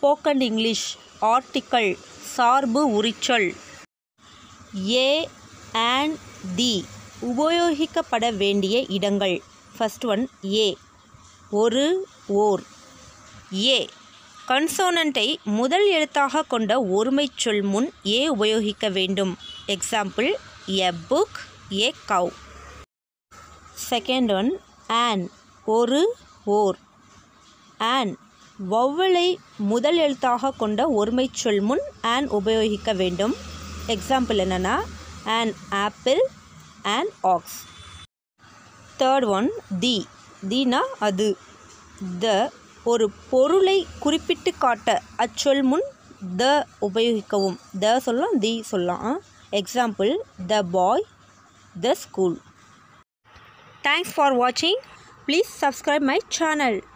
spoken English article சார்பு உரிச்சொல் A and the உபயோகிக்கப்பட வேண்டிய இடங்கள் ஃபர்ஸ்ட் ஒன் ஏ ஒரு ஓர் ஏ கன்சோனண்ட்டை முதல் எழுத்தாக கொண்ட ஒருமைச் சொல் முன் ஏ உபயோகிக்க வேண்டும் example a book a cow second one an ஒரு ஓர் ஆன் வௌவலை முதல் எழுத்தாக கொண்ட ஒருமைச் சொல் முன் ஆன் உபயோகிக்க வேண்டும் எக்ஸாம்பிள் என்னென்னா an apple an ox third one the தீனா அது த ஒரு பொருளை குறிப்பிட்டு காட்ட அச்சொல் முன் த உபயோகிக்கவும் த சொல்லலாம் தி சொல்லலாம் example the boy the school thanks for வாட்சிங் ப்ளீஸ் சப்ஸ்கிரைப் மை சேனல்